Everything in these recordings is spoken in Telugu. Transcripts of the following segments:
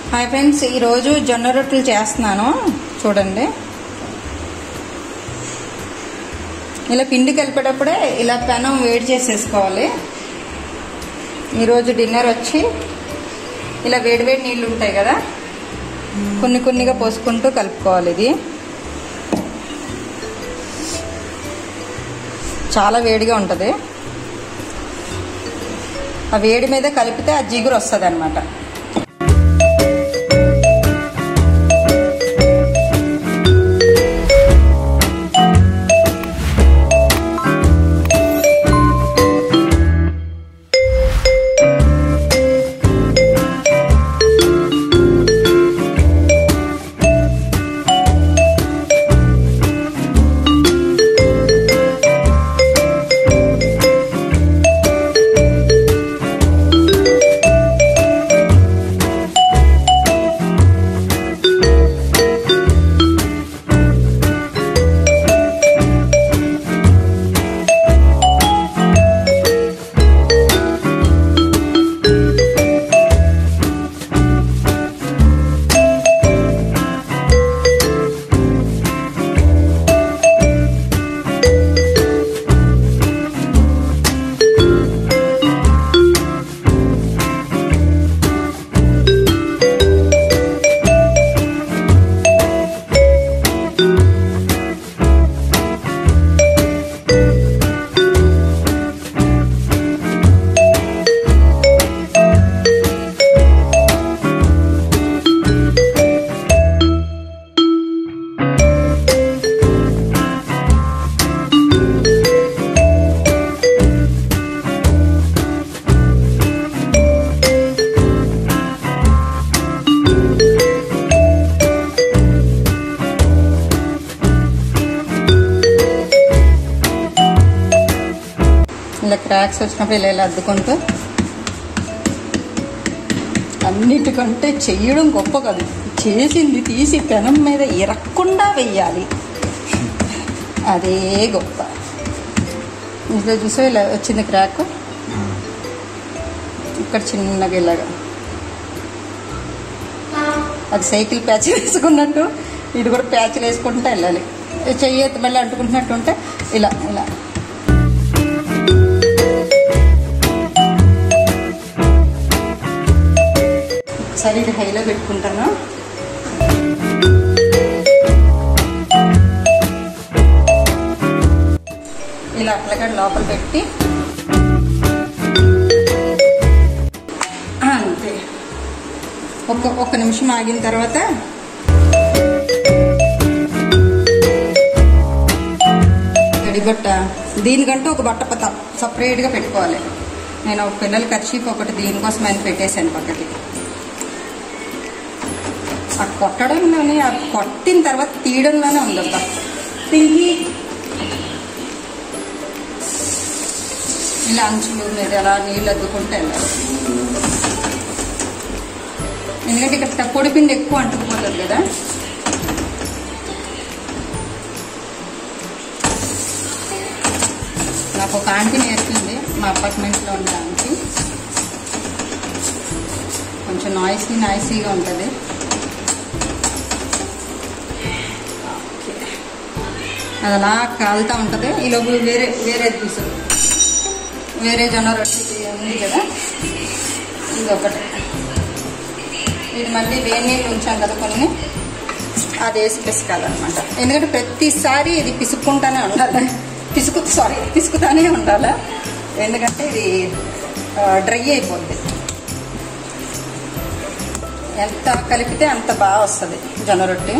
హాయ్ ఫ్రెండ్స్ ఈరోజు జొన్న రొట్టెలు చేస్తున్నాను చూడండి ఇలా పిండి కలిపేటప్పుడే ఇలా పెనం వేడి చేసేసుకోవాలి ఈరోజు డిన్నర్ వచ్చి ఇలా వేడివేడి నీళ్ళు ఉంటాయి కదా కొన్ని కొన్నిగా పోసుకుంటూ కలుపుకోవాలి ఇది చాలా వేడిగా ఉంటుంది ఆ వేడి మీద కలిపితే ఆ జిగురు వస్తుంది అనమాట ఇలా క్రాక్స్ వచ్చినప్పుడు ఇలా ఇలా అద్దుకుంటూ అన్నిటికంటే చెయ్యడం గొప్ప కాదు చేసింది తీసి పెనం మీద ఇరక్కుండా వెయ్యాలి అదే గొప్ప ఇంట్లో చూసా ఇలా వచ్చింది క్రాక్ ఇక్కడ చిన్నగా ఇలాగా అది సైకిల్ ప్యాచ్ వేసుకున్నట్టు ఇది కూడా ప్యాచ్లు వేసుకుంటూ వెళ్ళాలి చెయ్యి ఎత్తి మళ్ళీ అంటుకుంటున్నట్టు ఉంటే ఇలా ఇలా ఒకసారి ఇది హైలో పెట్టుకుంటాను ఇలా అట్లగా లోపల పెట్టి అంతే ఒక ఒక్క నిమిషం ఆగిన తర్వాత తడి బట్ట దీనికంటూ ఒక బట్ట ప- సపరేట్గా పెట్టుకోవాలి నేను ఒక పిల్లల కర్చీఫ్ ఒకటి దీనికోసం అని పెట్టేశాను పక్కకి ఆ కొట్టడంలోనే ఆ కొట్టిన తర్వాత తీయడంలోనే ఉందబ్బా తిరిగి ఇలా అంచులు మీద అలా నీళ్ళు అద్దుకుంటే వెళ్ళాలి ఎందుకంటే ఇక్కడ పొడి పిండి ఎక్కువ అంటుకుపోతుంది కదా నాకు ఒక ఆంటీ నేర్పింది మా అపార్ట్మెంట్లో ఉన్న ఆంటీ కొంచెం నాయిసీ నాయిసీగా ఉంటుంది అది అలా కాలుతూ ఉంటుంది ఈ లోపల వేరే వేరే తీసుకు వేరే జొన్న రొట్టి ఉంది కదా ఇది ఒకటి ఇది మళ్ళీ వేడి నీళ్ళు ఉంచాం కదా కొన్ని అది వేసి పిసకాలన్నమాట ఎందుకంటే ప్రతిసారి ఇది పిసుక్కుంటానే ఉండాలి పిసుకు సారీ పిసుకుతానే ఉండాలి ఎందుకంటే ఇది డ్రై అయిపోద్ది ఎంత కలిపితే అంత బాగా వస్తుంది జొన్న రొట్టి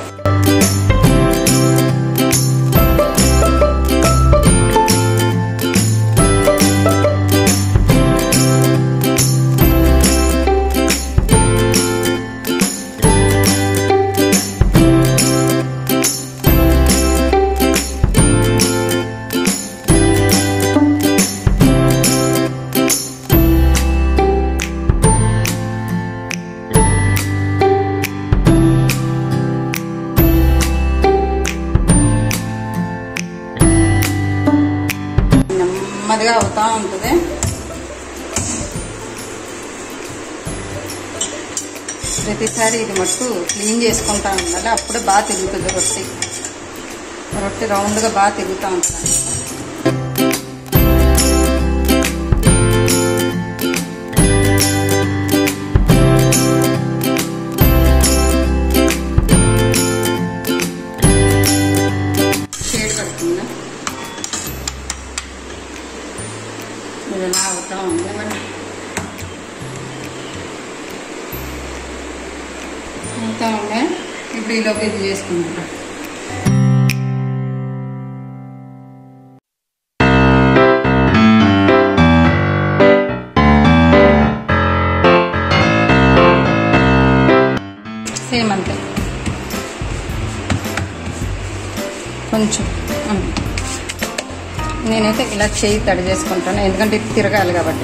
నెమ్మదిగా అవుతా ఉంటుంది ప్రతిసారి ఇది మట్టు క్లీన్ చేసుకుంటా ఉండాలి అప్పుడే బాగా తిరుగుతుంది రొట్టె రొట్టె రౌండ్గా బాగా తిరుగుతూ ఉంటుంది షేడ్ పడుతుందా ఇది ఎలా అవుతా ఉంది మరి అవుతా ఉండే ఇప్పుడు ఈలోపు ఇది చేసుకుంటున్నా సేమ్ అంతే కొంచెం ఉమ్. నేనైతే ఇలా చేయి తడి చేసుకుంటాను ఎందుకంటే ఇది తిరగాలి కాబట్టి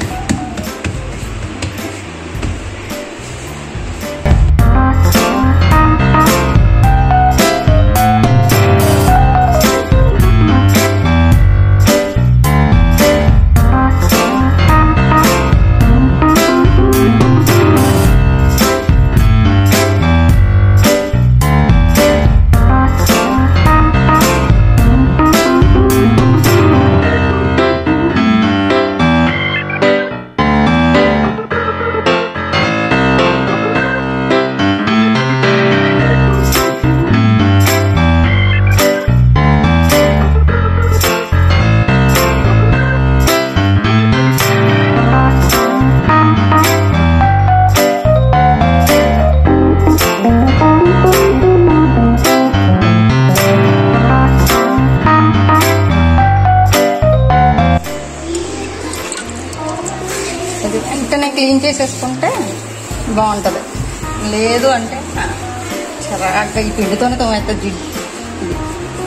ఇది వెంటనే క్లీన్ చేసేసుకుంటే బాగుంటుంది లేదు అంటే ఆ, చరాగ్గా ఈ పిండితోనే తోమేస్తా జిడ్డు ఇది.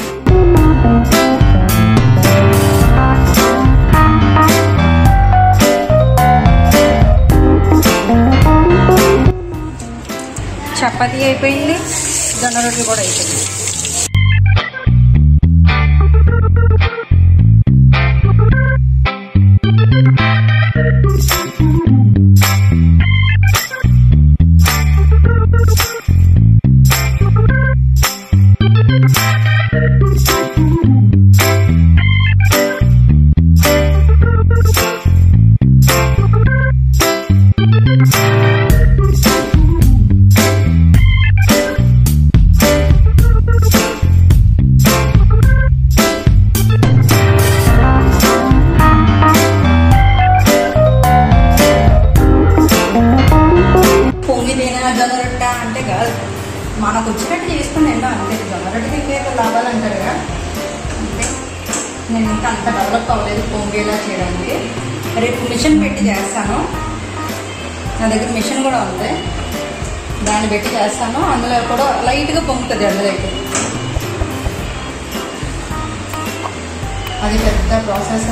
చపాతీ అయిపోయింది జొన్న రొట్టెలు కూడా అయిపోయింది పొంగి తినా జొన్న రొట్టె అంటే కాదు మనకు వచ్చినట్టు చేసుకుని తింటాం అంతే జొన్న రొట్టె తింటే లాభాలు అంటారు కదా అంతే నేను ఇంకా అంత డెవలప్ అవ్వలేదు పొంగేలా చేయడానికి రేపు మిషన్ పెట్టి చేస్తాను నా దగ్గర మిషన్ కూడా ఉంది దాన్ని పెట్టి చేస్తాను అందులో కూడా లైట్గా పొంగుతుంది అందులో అయితే అది పెద్ద ప్రాసెస్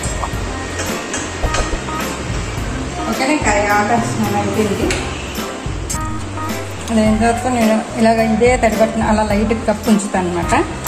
ఓకేనా ఇంకా ఆర్డర్ స్నానం అయిపోయింది అది ఎంతవరకు నేను ఇలాగ ఇదే తడిపట్టిన అలా లైట్ కప్పు ఉంచుతాను అనమాట